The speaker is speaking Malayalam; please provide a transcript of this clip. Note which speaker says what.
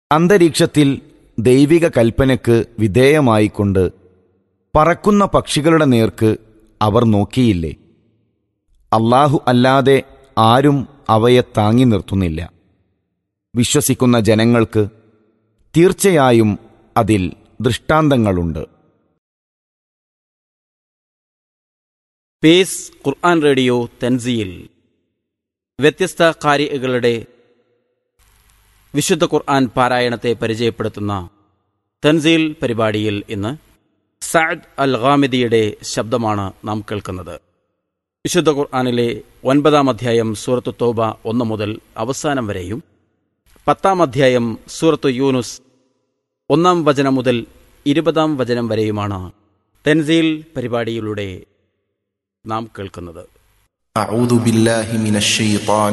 Speaker 1: അന്തരീക്ഷത്തിൽ ദൈവിക കൽപ്പനയ്ക്ക് വിധേയമായിക്കൊണ്ട് പറക്കുന്ന പക്ഷികളുടെ നേർക്ക് അവർ നോക്കിയില്ലേ അള്ളാഹു അല്ലാതെ ആരും അവയെ താങ്ങി നിർത്തുന്നില്ല വിശ്വസിക്കുന്ന ജനങ്ങൾക്ക് തീർച്ചയായും അതിൽ ദൃഷ്ടാന്തങ്ങളുണ്ട്
Speaker 2: പേസ് ഖുർആൻ റേഡിയോ തൻസിയിൽ വ്യത്യസ്ത കാര്യകളുടെ വിശുദ്ധ ഖുർആൻ പാരായണത്തെ പരിചയപ്പെടുത്തുന്ന തൻസീൽ പരിപാടിയിൽ ഇന്ന് സഅദ് അൽ ഖാമിദിയുടെ ശബ്ദമാണ് നാം കേൾക്കുന്നത് വിശുദ്ധ ഖുർആനിലെ ഒൻപതാം അധ്യായം സൂറത്തു തോബ ഒന്ന് മുതൽ അവസാനം വരെയും പത്താം അധ്യായം സൂറത്തു യൂനുസ് ഒന്നാം വചനം മുതൽ ഇരുപതാം വചനം വരെയുമാണ് തെൻസീൽ പരിപാടിയിലൂടെ നാം കേൾക്കുന്നത്
Speaker 3: أعوذ بالله من الشيطان